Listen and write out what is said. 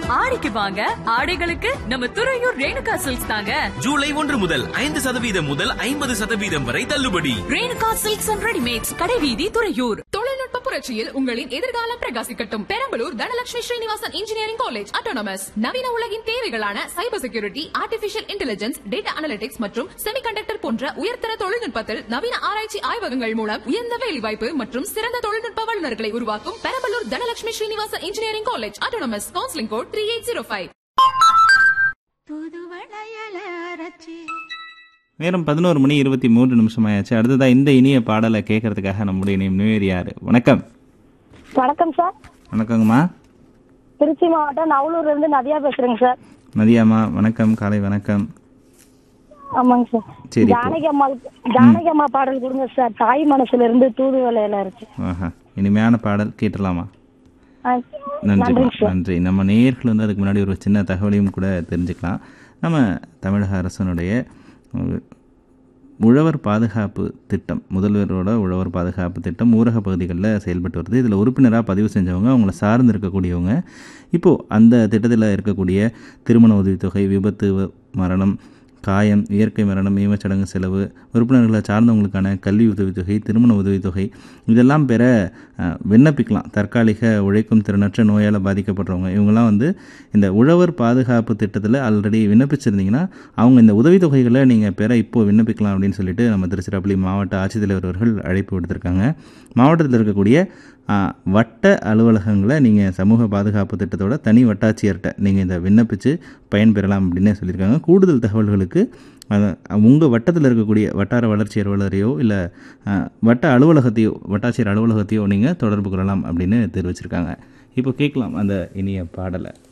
ஆடிக்கு வாங்க ஆடைகளுக்கு நம்ம துறையூர் ரேணுகா சில்க்ஸ் தாங்க ஜூலை ஒன்று முதல் ஐந்து சதவீதம் முதல் ஐம்பது சதவீதம் வரை தள்ளுபடி ரேணுகா சில்க்ஸ் அண்ட் ரெடிமேட்ஸ் கடைவீதி துறையூர் தொழில்நுட்ப புரட்சியில் உங்களின் எதிர்காலம் பிரகாசிக்கட்டும் Perambalur Dhanalakshmi Srinivasan engineering college autonomous நவீன உலகின் தேவைகளான cyber security artificial intelligence data analytics மற்றும் செமிகண்டக்டர் போன்ற உயர்தர தொழில்நுட்பத்தில் நவீன ஆராய்ச்சி ஆய்வகங்கள் மூலம் உயர்ந்த வேலைவாய்ப்பு மற்றும் சிறந்த தொழில்நுட்ப வல்லுநர்களை உருவாக்கும் Perambalur Dhanalakshmi Srinivasan engineering college autonomous counselling code three eight zero five புதுவளையல அரைச்சி நேரம் பதினோரு மணி இருபத்தி மூன்று நிமிஷம் ஆயாச்சு அடுத்ததா இந்த இனிய பாடலை கேட்கறதுக்காக நம்முடைய நேம் நியூயர் யாரு வணக்கம் வணக்கம் சார் வணக்கங்கம்மா திருச்சி மாவட்டம் நவலூர்ல இருந்து நதியா பேசுறேங்க சார் நதியாம்மா வணக்கம் காலை வணக்கம் ஆமாங்க சார் சரி, இப்போ- ஜானகி அம்மா ஜானகி அம்மா பாடல் கொடுங்க சார் தாய் மனசுல இருந்து தூது வேலையில இருக்கு ஆஹா இனிமையான பாடல் கேட்டுடலாமா ஆ, நன்றி நன்றிங்க சார் நன்றி நம்ம நேயர்கள் வந்து அதுக்கு முன்னாடி ஒரு சின்ன தகவலையும் கூட தெரிஞ்சுக்கலாம் நம்ம தமிழக அரசனுடைய அஹ், உழவர் பாதுகாப்பு திட்டம் முதல்வரோட உழவர் பாதுகாப்பு திட்டம் ஊரக பகுதிகளில் செயல்பட்டு வருது இதில் உறுப்பினராக பதிவு செஞ்சவங்க அவங்கள சார்ந்து இருக்கக்கூடியவங்க இப்போது அந்த திட்டத்தில் இருக்கக்கூடிய திருமண உதவித்தொகை விபத்து வ- மரணம் காயம் இயற்கை மரணம் ஈமச்சடங்கு செலவு உறுப்பினர்களை சார்ந்தவங்களுக்கான கல்வி உதவித்தொகை திருமண உதவித்தொகை இதெல்லாம் பெற அஹ், விண்ணப்பிக்கலாம் தற்காலிக உழைக்கும் திறனற்ற நோயால் பாதிக்கப்படுறவங்க இவங்கெல்லாம் வந்து இந்த உழவர் பாதுகாப்பு திட்டத்தில் ஆல்ரெடி விண்ணப்பிச்சிருந்தீங்கன்னா அவங்க இந்த உதவித்தொகைகளை நீங்கள் பெற இப்போ விண்ணப்பிக்கலாம் அப்படின்னு சொல்லிட்டு நம்ம திருச்சிராப்பள்ளி மாவட்ட ஆட்சித்தலைவர் அவர்கள் அழைப்பு விடுத்திருக்காங்க மாவட்டத்தில் இருக்கக்கூடிய அஹ், வட்ட அலுவலகங்களை நீங்கள் சமூக பாதுகாப்பு திட்டத்தோட தனி வட்டாட்சியர்கிட்ட நீங்கள் இதை விண்ணப்பித்து பயன்பெறலாம் அப்படின்னு சொல்லியிருக்காங்க கூடுதல் தகவல்களுக்கு உங்கள் வட்டத்தில் இருக்கக்கூடிய வட்டார வளர்ச்சி அலுவலரையோ இல்லை வட்ட அலுவலகத்தையோ வட்டாட்சியர் அலுவலகத்தையோ நீங்கள் தொடர்பு கொள்ளலாம் அப்படின்னு தெரிவிச்சிருக்காங்க இப்போ கேட்கலாம் அந்த இனிய பாடலை